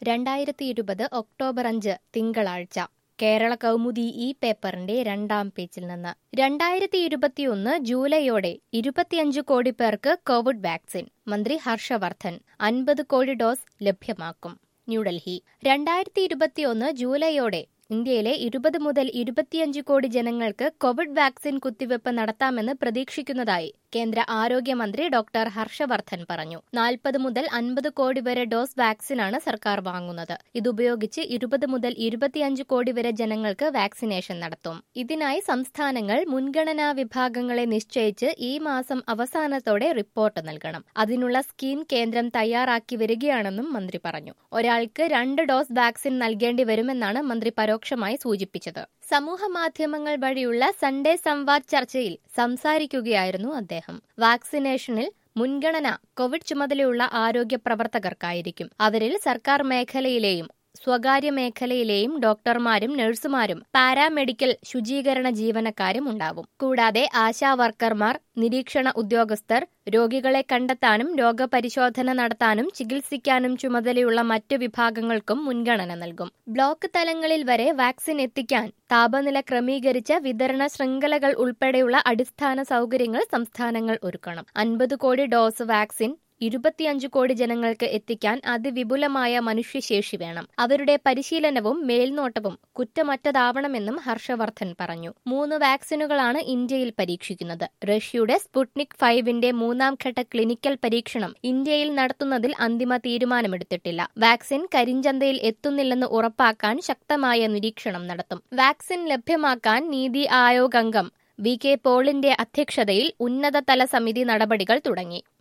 രണ്ടായിരത്തി ഇരുപത് ഒക്ടോബർ അഞ്ച് തിങ്കളാഴ്ച കേരള കൗമുദി ഈ പേപ്പറിന്റെ രണ്ടാം പേജിൽ നിന്ന് രണ്ടായിരത്തി ഇരുപത്തിയൊന്ന് ജൂലൈയോടെ ഇരുപത്തിയഞ്ച് കോടി പേർക്ക് കോവിഡ് വാക്സിൻ മന്ത്രി ഹർഷവർദ്ധൻ അൻപത് കോടി ഡോസ് ലഭ്യമാക്കും ന്യൂഡൽഹി രണ്ടായിരത്തി ഇരുപത്തിയൊന്ന് ജൂലൈയോടെ ഇന്ത്യയിലെ ഇരുപത് മുതൽ ഇരുപത്തിയഞ്ച് കോടി ജനങ്ങൾക്ക് കോവിഡ് വാക്സിൻ കുത്തിവെപ്പ് നടത്താമെന്ന് പ്രതീക്ഷിക്കുന്നതായി കേന്ദ്ര ആരോഗ്യമന്ത്രി ഡോക്ടർ ഹർഷവർദ്ധൻ പറഞ്ഞു നാൽപ്പത് മുതൽ അൻപത് കോടി വരെ ഡോസ് വാക്സിനാണ് സർക്കാർ വാങ്ങുന്നത് ഇതുപയോഗിച്ച് ഇരുപത് മുതൽ ഇരുപത്തിയഞ്ച് കോടി വരെ ജനങ്ങൾക്ക് വാക്സിനേഷൻ നടത്തും ഇതിനായി സംസ്ഥാനങ്ങൾ മുൻഗണനാ വിഭാഗങ്ങളെ നിശ്ചയിച്ച് ഈ മാസം അവസാനത്തോടെ റിപ്പോർട്ട് നൽകണം അതിനുള്ള സ്കീം കേന്ദ്രം തയ്യാറാക്കി വരികയാണെന്നും മന്ത്രി പറഞ്ഞു ഒരാൾക്ക് രണ്ട് ഡോസ് വാക്സിൻ നൽകേണ്ടി വരുമെന്നാണ് മന്ത്രി പരോക്ഷമായി സൂചിപ്പിച്ചത് സമൂഹ മാധ്യമങ്ങൾ വഴിയുള്ള സൺഡേ സംവാദ് ചർച്ചയിൽ സംസാരിക്കുകയായിരുന്നു അദ്ദേഹം വാക്സിനേഷനിൽ മുൻഗണന കോവിഡ് ചുമതലയുള്ള ആരോഗ്യ പ്രവർത്തകർക്കായിരിക്കും അവരിൽ സർക്കാർ മേഖലയിലെയും സ്വകാര്യ മേഖലയിലെയും ഡോക്ടർമാരും നഴ്സുമാരും പാരാമെഡിക്കൽ ശുചീകരണ ജീവനക്കാരും ഉണ്ടാവും കൂടാതെ ആശാ വർക്കർമാർ നിരീക്ഷണ ഉദ്യോഗസ്ഥർ രോഗികളെ കണ്ടെത്താനും രോഗപരിശോധന നടത്താനും ചികിത്സിക്കാനും ചുമതലയുള്ള മറ്റു വിഭാഗങ്ങൾക്കും മുൻഗണന നൽകും ബ്ലോക്ക് തലങ്ങളിൽ വരെ വാക്സിൻ എത്തിക്കാൻ താപനില ക്രമീകരിച്ച വിതരണ ശൃംഖലകൾ ഉൾപ്പെടെയുള്ള അടിസ്ഥാന സൗകര്യങ്ങൾ സംസ്ഥാനങ്ങൾ ഒരുക്കണം അൻപത് കോടി ഡോസ് വാക്സിൻ ഇരുപത്തിയഞ്ച് കോടി ജനങ്ങൾക്ക് എത്തിക്കാൻ അതിവിപുലമായ മനുഷ്യശേഷി വേണം അവരുടെ പരിശീലനവും മേൽനോട്ടവും കുറ്റമറ്റതാവണമെന്നും ഹർഷവർദ്ധൻ പറഞ്ഞു മൂന്ന് വാക്സിനുകളാണ് ഇന്ത്യയിൽ പരീക്ഷിക്കുന്നത് റഷ്യയുടെ സ്പുട്നിക് ഫൈവിന്റെ മൂന്നാം ഘട്ട ക്ലിനിക്കൽ പരീക്ഷണം ഇന്ത്യയിൽ നടത്തുന്നതിൽ അന്തിമ തീരുമാനമെടുത്തിട്ടില്ല വാക്സിൻ കരിഞ്ചന്തയിൽ എത്തുന്നില്ലെന്ന് ഉറപ്പാക്കാൻ ശക്തമായ നിരീക്ഷണം നടത്തും വാക്സിൻ ലഭ്യമാക്കാൻ നീതി ആയോഗ് അംഗം വി കെ പോളിന്റെ അധ്യക്ഷതയിൽ ഉന്നതതല സമിതി നടപടികൾ തുടങ്ങി